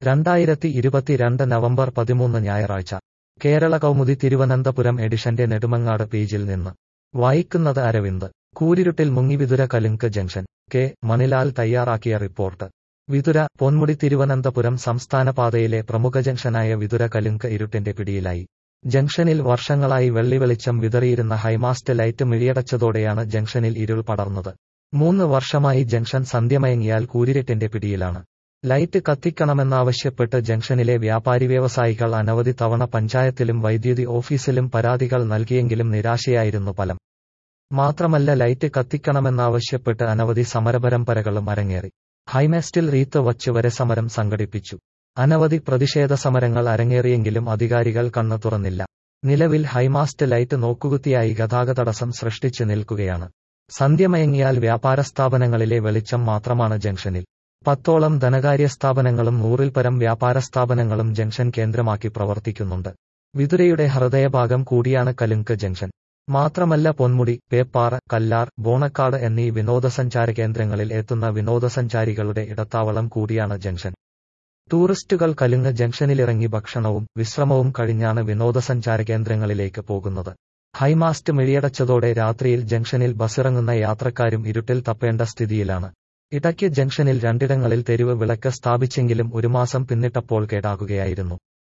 രണ്ടായിരത്തി ഇരുപത്തിരണ്ട് നവംബർ പതിമൂന്ന് ഞായറാഴ്ച കേരള കൗമുദി തിരുവനന്തപുരം എഡിഷന്റെ നെടുമങ്ങാട് പേജിൽ നിന്ന് വായിക്കുന്നത് അരവിന്ദ് കൂരിരുട്ടിൽ മുങ്ങി വിതുര കലുങ്ക് ജംഗ്ഷൻ കെ മണിലാൽ തയ്യാറാക്കിയ റിപ്പോർട്ട് വിതുര പൊന്മുടി തിരുവനന്തപുരം സംസ്ഥാന പാതയിലെ പ്രമുഖ ജംഗ്ഷനായ വിതുര കലുങ്ക് ഇരുട്ടിന്റെ പിടിയിലായി ജംഗ്ഷനിൽ വർഷങ്ങളായി വെള്ളിവെളിച്ചം വിതറിയിരുന്ന ഹൈമാസ്റ്റ് ലൈറ്റ് മിഴിയടച്ചതോടെയാണ് ജംഗ്ഷനിൽ ഇരുൾ പടർന്നത് മൂന്ന് വർഷമായി ജംഗ്ഷൻ സന്ധ്യമയങ്ങിയാൽ കൂരിരുട്ടിന്റെ പിടിയിലാണ് ലൈറ്റ് കത്തിക്കണമെന്നാവശ്യപ്പെട്ട് ജംഗ്ഷനിലെ വ്യാപാരി വ്യവസായികൾ അനവധി തവണ പഞ്ചായത്തിലും വൈദ്യുതി ഓഫീസിലും പരാതികൾ നൽകിയെങ്കിലും നിരാശയായിരുന്നു ഫലം മാത്രമല്ല ലൈറ്റ് കത്തിക്കണമെന്നാവശ്യപ്പെട്ട് അനവധി സമരപരമ്പരകളും അരങ്ങേറി ഹൈമാസ്റ്റിൽ റീത്ത് വച്ച് വരെ സമരം സംഘടിപ്പിച്ചു അനവധി പ്രതിഷേധ സമരങ്ങൾ അരങ്ങേറിയെങ്കിലും അധികാരികൾ കണ്ണു തുറന്നില്ല നിലവിൽ ഹൈമാസ്റ്റ് ലൈറ്റ് നോക്കുകുത്തിയായി ഗതാഗതടസ്സം സൃഷ്ടിച്ചു നിൽക്കുകയാണ് സന്ധ്യമയങ്ങിയാൽ വ്യാപാര സ്ഥാപനങ്ങളിലെ വെളിച്ചം മാത്രമാണ് ജംഗ്ഷനിൽ പത്തോളം ധനകാര്യ സ്ഥാപനങ്ങളും നൂറിൽ പരം വ്യാപാര സ്ഥാപനങ്ങളും ജംഗ്ഷൻ കേന്ദ്രമാക്കി പ്രവർത്തിക്കുന്നുണ്ട് വിതുരയുടെ ഹൃദയഭാഗം കൂടിയാണ് കലുങ്ക് ജംഗ്ഷൻ മാത്രമല്ല പൊന്മുടി പേപ്പാറ കല്ലാർ ബോണക്കാട് എന്നീ വിനോദസഞ്ചാര കേന്ദ്രങ്ങളിൽ എത്തുന്ന വിനോദസഞ്ചാരികളുടെ ഇടത്താവളം കൂടിയാണ് ജംഗ്ഷൻ ടൂറിസ്റ്റുകൾ കലുങ്ങ് ജംഗ്ഷനിലിറങ്ങി ഭക്ഷണവും വിശ്രമവും കഴിഞ്ഞാണ് വിനോദസഞ്ചാര കേന്ദ്രങ്ങളിലേക്ക് പോകുന്നത് ഹൈമാസ്റ്റ് മിഴിയടച്ചതോടെ രാത്രിയിൽ ജംഗ്ഷനിൽ ബസ്സിറങ്ങുന്ന യാത്രക്കാരും ഇരുട്ടിൽ തപ്പേണ്ട സ്ഥിതിയിലാണ് ഇടയ്ക്ക് ജംഗ്ഷനിൽ രണ്ടിടങ്ങളിൽ തെരുവ് വിളക്ക് സ്ഥാപിച്ചെങ്കിലും ഒരു മാസം പിന്നിട്ടപ്പോൾ കേടാകുകയായിരുന്നു